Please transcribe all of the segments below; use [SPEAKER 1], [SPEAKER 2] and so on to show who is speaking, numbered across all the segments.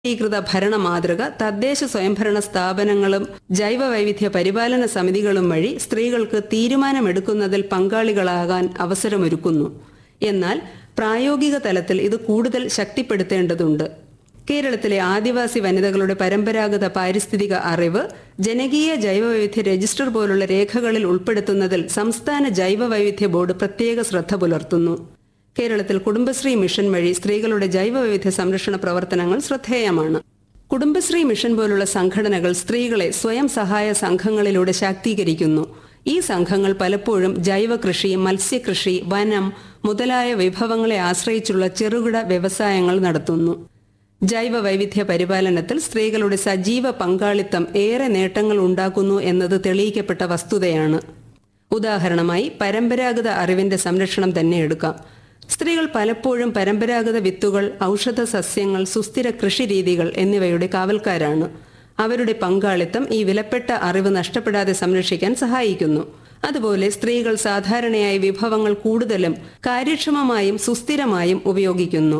[SPEAKER 1] ഏകീകൃത ഭരണ മാതൃക തദ്ദേശ സ്വയംഭരണ സ്ഥാപനങ്ങളും ജൈവ വൈവിധ്യ പരിപാലന സമിതികളും വഴി സ്ത്രീകൾക്ക് തീരുമാനമെടുക്കുന്നതിൽ പങ്കാളികളാകാൻ അവസരമൊരുക്കുന്നു എന്നാൽ പ്രായോഗിക തലത്തിൽ ഇത് കൂടുതൽ ശക്തിപ്പെടുത്തേണ്ടതുണ്ട് കേരളത്തിലെ ആദിവാസി വനിതകളുടെ പരമ്പരാഗത പാരിസ്ഥിതിക അറിവ് ജനകീയ ജൈവവൈവിധ്യ രജിസ്റ്റർ പോലുള്ള രേഖകളിൽ ഉൾപ്പെടുത്തുന്നതിൽ സംസ്ഥാന ജൈവവൈവിധ്യ ബോർഡ് പ്രത്യേക ശ്രദ്ധ പുലർത്തുന്നു കേരളത്തിൽ കുടുംബശ്രീ മിഷൻ വഴി സ്ത്രീകളുടെ ജൈവവൈവിധ്യ സംരക്ഷണ പ്രവർത്തനങ്ങൾ ശ്രദ്ധേയമാണ് കുടുംബശ്രീ മിഷൻ പോലുള്ള സംഘടനകൾ സ്ത്രീകളെ സ്വയം സഹായ സംഘങ്ങളിലൂടെ ശാക്തീകരിക്കുന്നു ഈ സംഘങ്ങൾ പലപ്പോഴും ജൈവ കൃഷി മത്സ്യകൃഷി വനം മുതലായ വിഭവങ്ങളെ ആശ്രയിച്ചുള്ള ചെറുകിട വ്യവസായങ്ങൾ നടത്തുന്നു ജൈവ വൈവിധ്യ പരിപാലനത്തിൽ സ്ത്രീകളുടെ സജീവ പങ്കാളിത്തം ഏറെ നേട്ടങ്ങൾ ഉണ്ടാക്കുന്നു എന്നത് തെളിയിക്കപ്പെട്ട വസ്തുതയാണ് ഉദാഹരണമായി പരമ്പരാഗത അറിവിന്റെ സംരക്ഷണം തന്നെ എടുക്കാം സ്ത്രീകൾ പലപ്പോഴും പരമ്പരാഗത വിത്തുകൾ ഔഷധ സസ്യങ്ങൾ സുസ്ഥിര കൃഷി രീതികൾ എന്നിവയുടെ കാവൽക്കാരാണ് അവരുടെ പങ്കാളിത്തം ഈ വിലപ്പെട്ട അറിവ് നഷ്ടപ്പെടാതെ സംരക്ഷിക്കാൻ സഹായിക്കുന്നു അതുപോലെ സ്ത്രീകൾ സാധാരണയായി വിഭവങ്ങൾ കൂടുതലും കാര്യക്ഷമമായും സുസ്ഥിരമായും ഉപയോഗിക്കുന്നു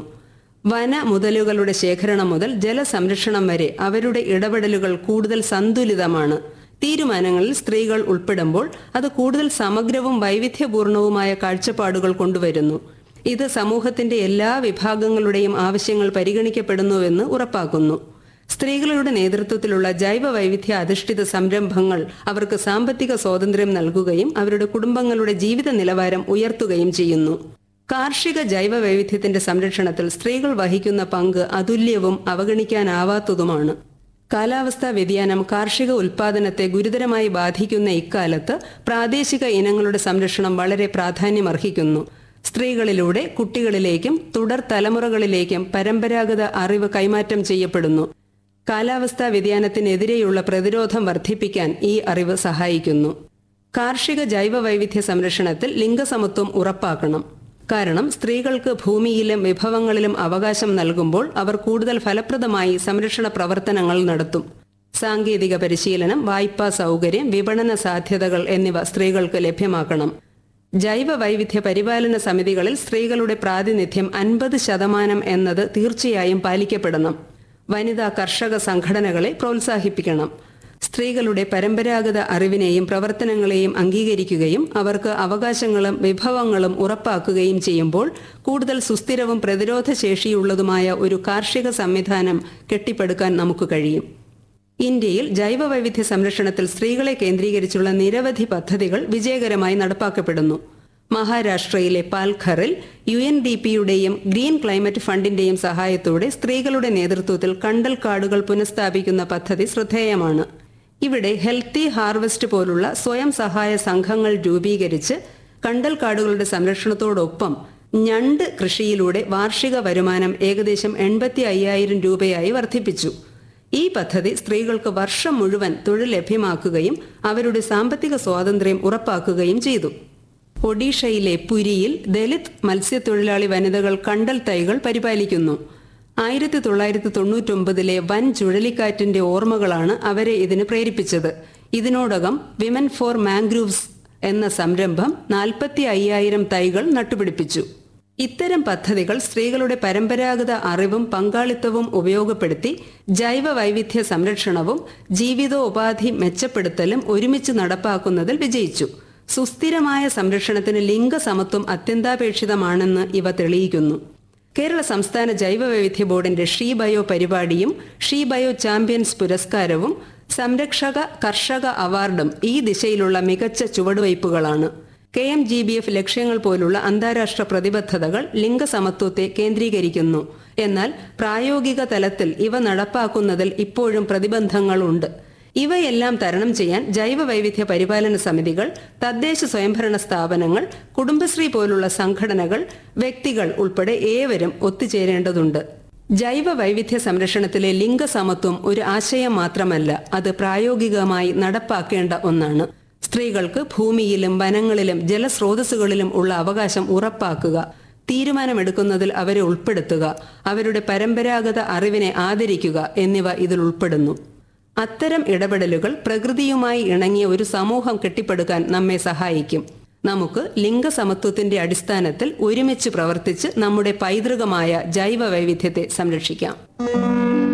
[SPEAKER 1] വന മുതലുകളുടെ ശേഖരണം മുതൽ ജലസംരക്ഷണം വരെ അവരുടെ ഇടപെടലുകൾ കൂടുതൽ സന്തുലിതമാണ് തീരുമാനങ്ങളിൽ സ്ത്രീകൾ ഉൾപ്പെടുമ്പോൾ അത് കൂടുതൽ സമഗ്രവും വൈവിധ്യപൂർണവുമായ കാഴ്ചപ്പാടുകൾ കൊണ്ടുവരുന്നു ഇത് സമൂഹത്തിന്റെ എല്ലാ വിഭാഗങ്ങളുടെയും ആവശ്യങ്ങൾ പരിഗണിക്കപ്പെടുന്നുവെന്ന് ഉറപ്പാക്കുന്നു സ്ത്രീകളുടെ നേതൃത്വത്തിലുള്ള ജൈവ വൈവിധ്യ അധിഷ്ഠിത സംരംഭങ്ങൾ അവർക്ക് സാമ്പത്തിക സ്വാതന്ത്ര്യം നൽകുകയും അവരുടെ കുടുംബങ്ങളുടെ ജീവിത നിലവാരം ഉയർത്തുകയും ചെയ്യുന്നു കാർഷിക ജൈവ വൈവിധ്യത്തിന്റെ സംരക്ഷണത്തിൽ സ്ത്രീകൾ വഹിക്കുന്ന പങ്ക് അതുല്യവും അവഗണിക്കാനാവാത്തതുമാണ് കാലാവസ്ഥാ വ്യതിയാനം കാർഷിക ഉൽപാദനത്തെ ഗുരുതരമായി ബാധിക്കുന്ന ഇക്കാലത്ത് പ്രാദേശിക ഇനങ്ങളുടെ സംരക്ഷണം വളരെ പ്രാധാന്യമർഹിക്കുന്നു സ്ത്രീകളിലൂടെ കുട്ടികളിലേക്കും തുടർ തലമുറകളിലേക്കും പരമ്പരാഗത അറിവ് കൈമാറ്റം ചെയ്യപ്പെടുന്നു കാലാവസ്ഥാ വ്യതിയാനത്തിനെതിരെയുള്ള പ്രതിരോധം വർദ്ധിപ്പിക്കാൻ ഈ അറിവ് സഹായിക്കുന്നു കാർഷിക ജൈവ വൈവിധ്യ സംരക്ഷണത്തിൽ ലിംഗസമത്വം ഉറപ്പാക്കണം കാരണം സ്ത്രീകൾക്ക് ഭൂമിയിലും വിഭവങ്ങളിലും അവകാശം നൽകുമ്പോൾ അവർ കൂടുതൽ ഫലപ്രദമായി സംരക്ഷണ പ്രവർത്തനങ്ങൾ നടത്തും സാങ്കേതിക പരിശീലനം വായ്പാ സൗകര്യം വിപണന സാധ്യതകൾ എന്നിവ സ്ത്രീകൾക്ക് ലഭ്യമാക്കണം ജൈവ വൈവിധ്യ പരിപാലന സമിതികളിൽ സ്ത്രീകളുടെ പ്രാതിനിധ്യം അൻപത് ശതമാനം എന്നത് തീർച്ചയായും പാലിക്കപ്പെടണം വനിതാ കർഷക സംഘടനകളെ പ്രോത്സാഹിപ്പിക്കണം സ്ത്രീകളുടെ പരമ്പരാഗത അറിവിനെയും പ്രവർത്തനങ്ങളെയും അംഗീകരിക്കുകയും അവർക്ക് അവകാശങ്ങളും വിഭവങ്ങളും ഉറപ്പാക്കുകയും ചെയ്യുമ്പോൾ കൂടുതൽ സുസ്ഥിരവും പ്രതിരോധശേഷിയുള്ളതുമായ ഒരു കാർഷിക സംവിധാനം കെട്ടിപ്പടുക്കാൻ നമുക്ക് കഴിയും ഇന്ത്യയിൽ ജൈവ വൈവിധ്യ സംരക്ഷണത്തിൽ സ്ത്രീകളെ കേന്ദ്രീകരിച്ചുള്ള നിരവധി പദ്ധതികൾ വിജയകരമായി നടപ്പാക്കപ്പെടുന്നു മഹാരാഷ്ട്രയിലെ പാൽഘറിൽ യു എൻ ഡി പിയുടെയും ഗ്രീൻ ക്ലൈമറ്റ് ഫണ്ടിന്റെയും സഹായത്തോടെ സ്ത്രീകളുടെ നേതൃത്വത്തിൽ കണ്ടൽ കാടുകൾ പുനഃസ്ഥാപിക്കുന്ന പദ്ധതി ശ്രദ്ധേയമാണ് ഇവിടെ ഹെൽത്തി ഹാർവെസ്റ്റ് പോലുള്ള സ്വയം സഹായ സംഘങ്ങൾ രൂപീകരിച്ച് കണ്ടൽ കാടുകളുടെ സംരക്ഷണത്തോടൊപ്പം ഞണ്ട് കൃഷിയിലൂടെ വാർഷിക വരുമാനം ഏകദേശം എൺപത്തി അയ്യായിരം രൂപയായി വർദ്ധിപ്പിച്ചു ഈ പദ്ധതി സ്ത്രീകൾക്ക് വർഷം മുഴുവൻ തൊഴിൽ ലഭ്യമാക്കുകയും അവരുടെ സാമ്പത്തിക സ്വാതന്ത്ര്യം ഉറപ്പാക്കുകയും ചെയ്തു ഒഡീഷയിലെ പുരിയിൽ ദലിത് മത്സ്യത്തൊഴിലാളി വനിതകൾ കണ്ടൽ തൈകൾ പരിപാലിക്കുന്നു ആയിരത്തി തൊള്ളായിരത്തി തൊണ്ണൂറ്റൊമ്പതിലെ വൻ ചുഴലിക്കാറ്റിന്റെ ഓർമ്മകളാണ് അവരെ ഇതിന് പ്രേരിപ്പിച്ചത് ഇതിനോടകം വിമൻ ഫോർ മാംഗ്രൂവ്സ് എന്ന സംരംഭം നാൽപ്പത്തി അയ്യായിരം തൈകൾ നട്ടുപിടിപ്പിച്ചു ഇത്തരം പദ്ധതികൾ സ്ത്രീകളുടെ പരമ്പരാഗത അറിവും പങ്കാളിത്തവും ഉപയോഗപ്പെടുത്തി ജൈവ വൈവിധ്യ സംരക്ഷണവും ജീവിതോപാധി മെച്ചപ്പെടുത്തലും ഒരുമിച്ച് നടപ്പാക്കുന്നതിൽ വിജയിച്ചു സുസ്ഥിരമായ സംരക്ഷണത്തിന് ലിംഗസമത്വം അത്യന്താപേക്ഷിതമാണെന്ന് ഇവ തെളിയിക്കുന്നു കേരള സംസ്ഥാന ജൈവ വൈവിധ്യ ബോർഡിന്റെ ഷീ ബയോ പരിപാടിയും ഷീ ബയോ ചാമ്പ്യൻസ് പുരസ്കാരവും സംരക്ഷക കർഷക അവാർഡും ഈ ദിശയിലുള്ള മികച്ച ചുവടുവയ്പുകളാണ് K M G B F ലക്ഷ്യങ്ങൾ പോലുള്ള അന്താരാഷ്ട്ര പ്രതിബദ്ധതകൾ ലിംഗസമത്വത്തെ കേന്ദ്രീകരിക്കുന്നു എന്നാൽ പ്രായോഗിക തലത്തിൽ ഇവ നടപ്പാക്കുന്നതിൽ ഇപ്പോഴും പ്രതിബന്ധങ്ങളുണ്ട് ഇവയെല്ലാം തരണം ചെയ്യാൻ ജൈവ വൈവിധ്യ പരിപാലന സമിതികൾ തദ്ദേശ സ്വയംഭരണ സ്ഥാപനങ്ങൾ കുടുംബശ്രീ പോലുള്ള സംഘടനകൾ വ്യക്തികൾ ഉൾപ്പെടെ ഏവരും ഒത്തുചേരേണ്ടതുണ്ട് ജൈവ വൈവിധ്യ സംരക്ഷണത്തിലെ ലിംഗസമത്വം ഒരു ആശയം മാത്രമല്ല അത് പ്രായോഗികമായി നടപ്പാക്കേണ്ട ഒന്നാണ് സ്ത്രീകൾക്ക് ഭൂമിയിലും വനങ്ങളിലും ജലസ്രോതസ്സുകളിലും ഉള്ള അവകാശം ഉറപ്പാക്കുക തീരുമാനമെടുക്കുന്നതിൽ അവരെ ഉൾപ്പെടുത്തുക അവരുടെ പരമ്പരാഗത അറിവിനെ ആദരിക്കുക എന്നിവ ഇതിൽ ഉൾപ്പെടുന്നു അത്തരം ഇടപെടലുകൾ പ്രകൃതിയുമായി ഇണങ്ങിയ ഒരു സമൂഹം കെട്ടിപ്പടുക്കാൻ നമ്മെ സഹായിക്കും നമുക്ക് ലിംഗസമത്വത്തിന്റെ അടിസ്ഥാനത്തിൽ ഒരുമിച്ച് പ്രവർത്തിച്ച് നമ്മുടെ പൈതൃകമായ ജൈവ വൈവിധ്യത്തെ സംരക്ഷിക്കാം